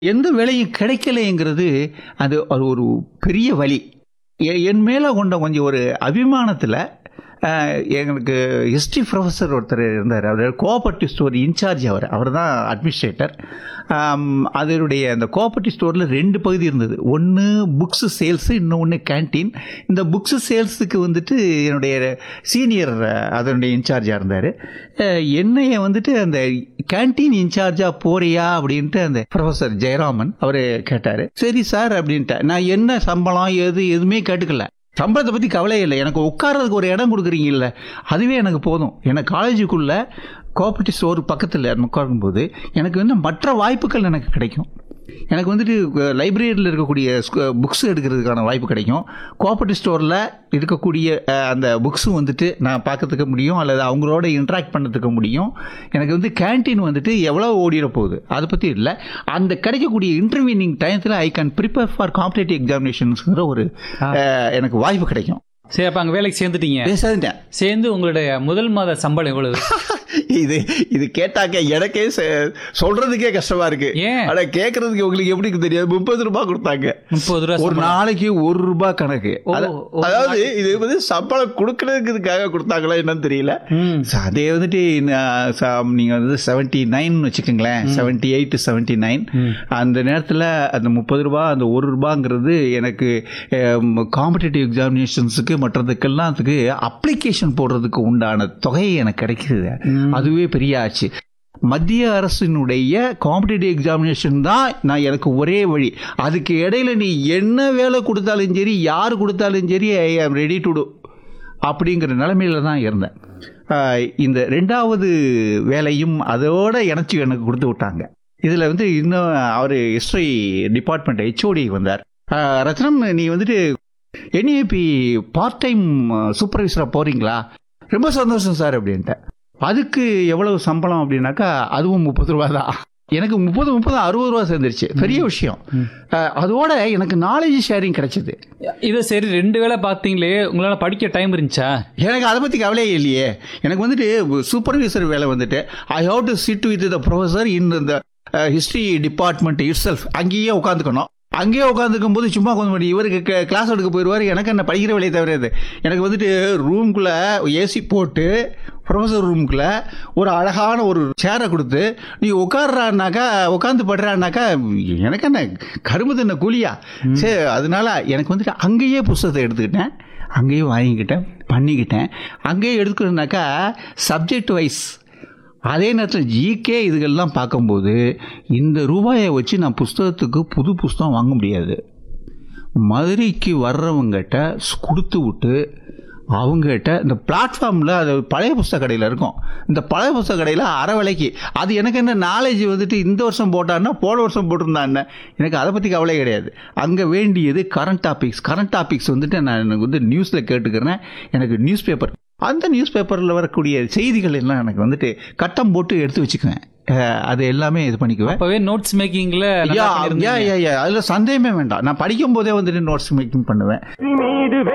எந்த வேலையும் கிடைக்கலைங்கிறது அது அது ஒரு பெரிய வழி எ- என் மேலே கொண்ட கொஞ்சம் ஒரு அபிமானத்தில் எங்களுக்கு ஹிஸ்ட்ரி ப்ரொஃபஸர் ஒருத்தர் இருந்தார் அவர் கோஆபரேட்டிவ் ஸ்டோர் இன்சார்ஜ் அவர் அவர் தான் அட்மினிஸ்ட்ரேட்டர் அதனுடைய அந்த கோஆபரேட்டிவ் ஸ்டோரில் ரெண்டு பகுதி இருந்தது ஒன்று புக்ஸு சேல்ஸு இன்னொன்று கேன்டீன் இந்த புக்ஸு சேல்ஸுக்கு வந்துட்டு என்னுடைய சீனியர் அதனுடைய இன்சார்ஜாக இருந்தார் என்னைய வந்துட்டு அந்த கேன்டீன் இன்சார்ஜாக போறியா அப்படின்ட்டு அந்த ப்ரொஃபஸர் ஜெயராமன் அவர் கேட்டார் சரி சார் அப்படின்ட்டு நான் என்ன சம்பளம் எது எதுவுமே கேட்டுக்கல சம்பளத்தை பற்றி கவலை இல்லை எனக்கு உட்கார்றதுக்கு ஒரு இடம் கொடுக்குறீங்கல்ல அதுவே எனக்கு போதும் எனக்கு காலேஜுக்குள்ளே கோஆபரேட்டிவ் ஸ்டோர் பக்கத்தில் உட்காரும்போது எனக்கு வந்து மற்ற வாய்ப்புகள் எனக்கு கிடைக்கும் எனக்கு வந்துட்டு லைப்ரரியில் இருக்கக்கூடிய புக்ஸ் எடுக்கிறதுக்கான வாய்ப்பு கிடைக்கும் கோஆபரேட்டிவ் ஸ்டோரில் இருக்கக்கூடிய அஹ், அந்த புக்ஸும் வந்துட்டு நான் பார்க்கறதுக்கு முடியும் அல்லது அவங்களோட இன்ட்ராக்ட் பண்ணுறதுக்கு முடியும் எனக்கு வந்து கேன்டீன் வந்துட்டு எவ்வளோ ஓடிட போகுது அதை பற்றி இல்லை அந்த கிடைக்கக்கூடிய இன்டர்வியூனிங் டயத்தில் I can prepare for competitive எக்ஸாமினேஷன்ஸுங்கிற ஒரு அஹ், எனக்கு வாய்ப்பு கிடைக்கும் சரி அப்ப அங்க வேலைக்கு சேர்ந்துட்டீங்க பேசாதுட்டேன் சேர்ந்து உங்களுடைய முதல் மாத சம்பளம் எவ்வளவு இது இது கேட்டாக்க எனக்கே ச- சொல்றதுக்கே கஷ்டமா இருக்கு ஏன்? ஆனா கேட்கறதுக்கு உங்களுக்கு எப்படி தெரியாது முப்பது ரூபாய் கொடுத்தாங்க முப்பது ரூபா ஒரு நாளைக்கு ஒரு ரூபாய் கணக்கு ஓ, அத- ஒரு அதாவது இது வந்து சம்பளம் கொடுக்கறதுக்காக கொடுத்தாங்களா என்னன்னு தெரியல ம். So, அதே வந்துட்டு நான் ச- நீங்க வந்து செவன்டி நைன் வச்சுக்கோங்களேன் செவன்டி எயிட் செவன்டி நைன் அந்த நேரத்தில் அந்த முப்பது ரூபாய் அந்த ஒரு ரூபாங்கிறது எனக்கு காம்படிட்டிவ் எக்ஸாமினேஷன்ஸுக்கு மற்றதுக்கெல்லாம் அதுக்கு அப்ளிகேஷன் போடுறதுக்கு உண்டான தொகை எனக்கு கிடைக்குது அதுவே பெரிய ஆச்சு மத்திய அரசினுடைய காம்படிட்டிவ் எக்ஸாமினேஷன் தான் நான் எனக்கு ஒரே வழி அதுக்கு இடையில நீ என்ன வேலை கொடுத்தாலும் சரி யார் கொடுத்தாலும் சரி ஐ ஆம் ரெடி டு டூ அப்படிங்கிற நிலைமையில தான் இருந்தேன் ஆஹ் இந்த ரெண்டாவது வேலையும் அதோட இணைச்சி எனக்கு கொடுத்து விட்டாங்க இதில் வந்து இன்னும் அவர் ஹிஸ்ட்ரி டிபார்ட்மெண்ட் ஹெச்ஓடி வந்தார் ஆஹ் ரத்னம் நீ வந்துட்டு என்ஏபி பார்ட் டைம் சூப்பர்வைசராக போகிறீங்களா ரொம்ப சந்தோஷம் சார் அப்படின்ட்டேன் அதுக்கு எவ்வளவு சம்பளம் அப்படின்னாக்கா அதுவும் முப்பது ரூபா தான் எனக்கு முப்பது முப்பது அறுபது ரூபா சேர்ந்துருச்சு பெரிய விஷயம் ஆஹ் அதோட எனக்கு நாலேஜ் ஷேரிங் கிடைச்சது இது சரி ரெண்டு வேளை பார்த்தீங்களே உங்களால படிக்க டைம் இருந்துச்சா எனக்கு அதை பற்றி கவலையே இல்லையே எனக்கு வந்துட்டு சூப்பர்வைசர் வேலை வந்துட்டு I have to sit with the professor in the history department itself அங்கேயே உட்காந்துக்கணும் அங்கேயே உட்காந்துக்கும் போது சும்மா கொஞ்சம் இவருக்கு கிளாஸ் எடுக்க போயிடுவார் எனக்கு என்ன படிக்கிற வேலையை தவிர இது எனக்கு வந்துட்டு ரூம்குள்ளே ஏசி போட்டு ப்ரொஃபஸர் ரூம்குள்ளே ஒரு அழகான ஒரு சேரை கொடுத்து நீ உட்காடுறான்னாக்கா உட்காந்து படுறான்னாக்கா எனக்கு என்ன கரும்பு தின்ன கூலியா சரி அதனால எனக்கு வந்துட்டு அங்கேயே புஸ்தகத்தை எடுத்துக்கிட்டேன் அங்கேயே வாங்கிக்கிட்டேன் பண்ணிக்கிட்டேன் அங்கேயே எடுத்துக்கணுனாக்கா சப்ஜெக்ட் வைஸ் அதே நேரத்தில் ஜிகே இதுகள்லாம் பார்க்கும்போது இந்த ரூபாயை வச்சு நான் புஸ்தகத்துக்கு புது புஸ்தகம் வாங்க முடியாது மதுரைக்கு வர்றவங்ககிட்ட ஸ்- கொடுத்து விட்டு அவங்ககிட்ட இந்த பிளாட்ஃபார்மில் அது பழைய புஸ்தக கடையில் இருக்கும் இந்த பழைய புஸ்தக கடையில் அரை விலைக்கு அது எனக்கு என்ன நாலேஜ் வந்துட்டு இந்த வருஷம் போட்டான்னா போன வருஷம் போட்டிருந்தான்னு எனக்கு அதை பற்றி கவலை கிடையாது அங்கே வேண்டியது கரண்ட் டாபிக்ஸ் கரண்ட் டாபிக்ஸ் வந்துட்டு நான் எனக்கு வந்து நியூஸில் கேட்டுக்கிறேன் எனக்கு நியூஸ் பேப்பர் அந்த நியூஸ் பேப்பரில் வரக்கூடிய செய்திகள் எல்லாம் எனக்கு வந்துட்டு கட்டம் போட்டு எடுத்து வச்சுக்குவேன் அஹ் அது எல்லாமே இது பண்ணிக்குவேன் அப்பவே நோட்ஸ் மேக்கிங்ல யா யா யா யா அதில் சந்தேகமே வேண்டாம் நான் படிக்கும் போதே வந்துட்டு நோட்ஸ் மேக்கிங் பண்ணுவேன் மீது